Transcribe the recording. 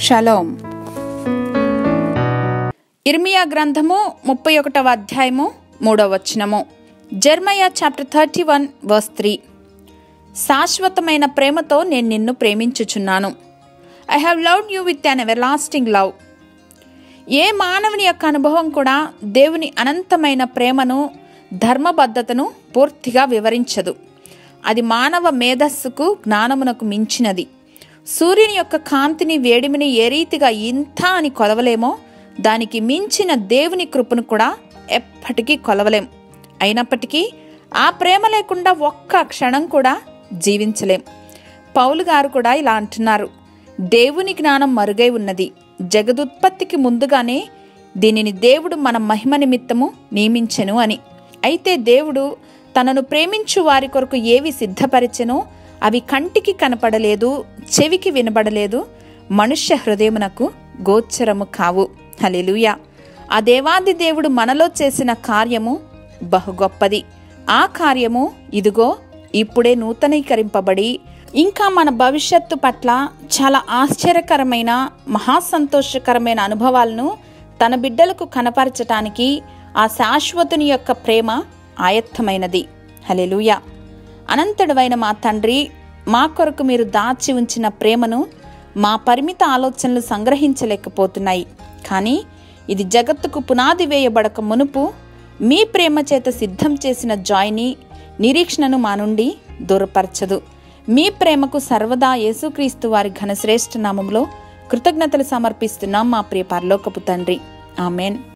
shalom ఇర్మియా గ్రంథము ముప్పై ఒకటవ అధ్యాయము మూడవ వచనము Jeremiah chapter thirty one verse three శాశ్వతమైన ప్రేమతో నేను నిన్ను ప్రేమించుచున్నాను I have loved you with an everlasting love ఏ మానవుని యొక్క అనుభవం కూడా దేవుని అనంతమైన ప్రేమను ధర్మబద్ధతను పూర్తిగా వివరించదు అది మానవ మేధస్సుకు జ్ఞానమునకు మించినది సూర్యుని యొక్క కాంతిని వేడిమిని ఏ రీతిగా ఇంత అని కొలవలేమో దానికి మించిన దేవుని కృపను కూడా ఎప్పటికీ కొలవలేం అయినప్పటికీ ఆ ప్రేమ లేకుండా ఒక్క క్షణం కూడా జీవించలేం పౌలు గారు కూడా ఇలా అంటున్నారు దేవుని జ్ఞానం మరుగై ఉన్నది జగదుత్పత్తికి ముందుగానే దీనిని దేవుడు మన మహిమ నిమిత్తము నియమించెను అని అయితే దేవుడు తనను ప్రేమించు వారి కొరకు ఏవి సిద్ధపరిచెనో అవి కంటికి కనపడలేదు చెవికి వినబడలేదు మనుష్య హృదయమునకు గోచరము కావు హలెలుయ ఆ దేవాది దేవుడు మనలో చేసిన కార్యము బహు గొప్పది ఆ కార్యము ఇదిగో ఇప్పుడే నూతనీకరింపబడి ఇంకా మన భవిష్యత్తు పట్ల చాలా ఆశ్చర్యకరమైన మహాసంతోషకరమైన అనుభవాలను తన బిడ్డలకు కనపరచటానికి ఆ శాశ్వతుని యొక్క ప్రేమ ఆయత్తమైనది హలెలుయ అనంతుడవైన మా తండ్రి మా కొరకు మీరు దాచి ఉంచిన ప్రేమను మా పరిమిత ఆలోచనలు సంగ్రహించలేకపోతున్నాయి కానీ ఇది జగత్తుకు పునాది వేయబడక మునుపు మీ ప్రేమ చేత సిద్ధం చేసిన జాయ్ని నిరీక్షణను మా నుండి దూరపరచదు మీ ప్రేమకు సర్వదా యేసుక్రీస్తు వారి ఘనశ్రేష్ఠ నామంలో కృతజ్ఞతలు సమర్పిస్తున్నాం మా ప్రియ పరలోకపు తండ్రి ఆమెన్